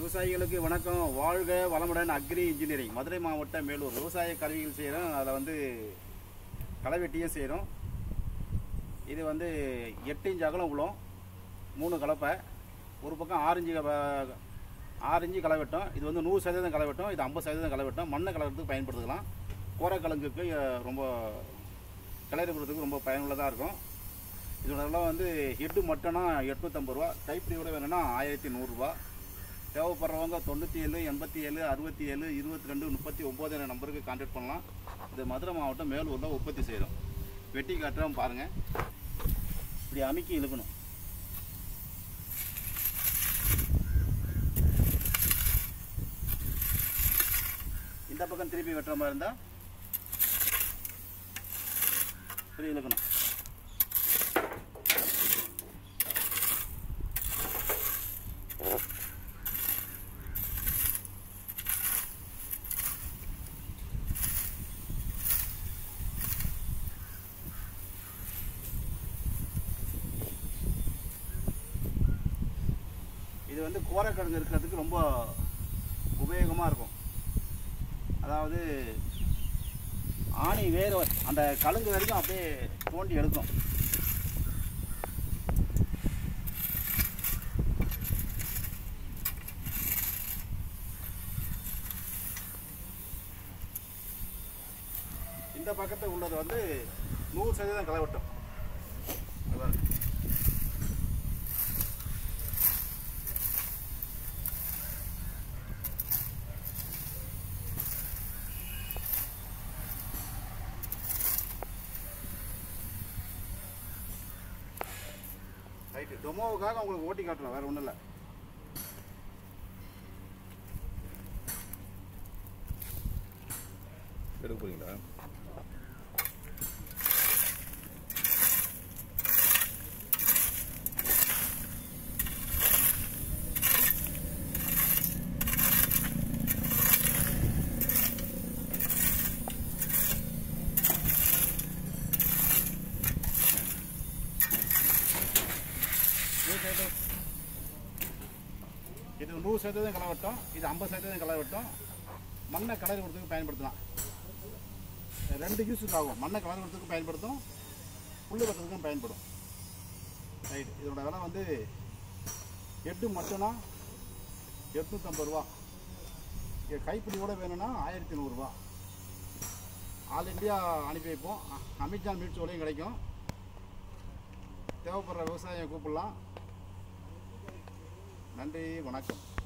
விவசாயிகளுக்கு வணக்கம் வாழ்க வளமுடன் அக்ரி இன்ஜினியரிங் மதுரை மாவட்டம் மேலூர் விவசாய கருவிகள் செய்கிறோம் அதில் வந்து களைவெட்டியும் செய்கிறோம் இது வந்து எட்டு இன்ச் அகலம் உள்ள மூணு கலப்பை ஒரு பக்கம் ஆரஞ்சு ஆரஞ்சு களை வெட்டும் இது வந்து நூறு சதவீதம் களை வெட்டும் இது ஐம்பது சதவீதம் களை வெட்டும் மண்ணை கலக்கிறதுக்கு பயன்படுத்திக்கலாம் கோரக்கிழங்குக்கு அஹ், ரொம்ப கிளறி ரொம்ப பயனுள்ளதாக இருக்கும் இதோட விலை வந்து ஹெட்டு மட்டும்னா எட்நூற்றம்பது ரூபா கைப்பிடியோட வேணும்னா ஆயிரத்தி நூறுரூவா தேவைப்படுறவங்க தொண்ணூற்றி ஏழு எண்பத்தி ஏழு அறுபத்தி ஏழு இருபத்தி ரெண்டு முப்பத்தி ஒம்பது என்ற நம்பருக்கு கான்டாக்ட் பண்ணலாம் இது மதுரை மாவட்டம் மேலூரில் உற்பத்தி செய்கிறோம் வெட்டி காட்டுறோம் பாருங்கள் இப்படி அமுக்கி இழுக்கணும் இந்த பக்கம் திருப்பி வெட்டுற மாதிரி இருந்தால் இப்படி இழுக்கணும் இது வந்து கோரக்கிழங்கு இருக்கிறதுக்கு ரொம்ப உபயோகமாக இருக்கும் அதாவது ஆணி வேர் வ- அந்த கழுங்கு வரைக்கும் அப்படியே தோண்டி எடுக்கும் இந்த பக்கத்தில் உள்ளது வந்து நூறு சதவீதம் களை வெட்டும் இது பாருங்க. ரைட்டு டொமோவுக்காக உங்களுக்கு ஓட்டி காட்டலாம் வேற ஒன்றும் இல்லை எடுக்க போறீங்களா இது நூறு சதவீதம் களை வெட்டும் இது ஐம்பது சதவீதம் களை வெட்டும் மண்ணை கலர் கொடுத்துக்கு பயன்படுத்தலாம் ரெண்டு யூஸுக்கு ஆகும் மண்ணை கலர் கொடுத்துக்கு பயன்படுத்தும் புல்லு வெட்டுறதுக்கும் பயன்படும் ரைட் இதோட விலை வந்து எட்டு மட்டும்னா எட்நூற்றம்பது ரூபா இது கைப்பிடியோட வேணும்னா ஆயிரத்தி நூறுரூவா ஆல் இந்தியா அனுப்பி வைப்போம் அ- அமேசான் மீட் சோலையும் கிடைக்கும் தேவைப்படுற விவசாயியை கூப்பிடலாம் நன்றி வணக்கம்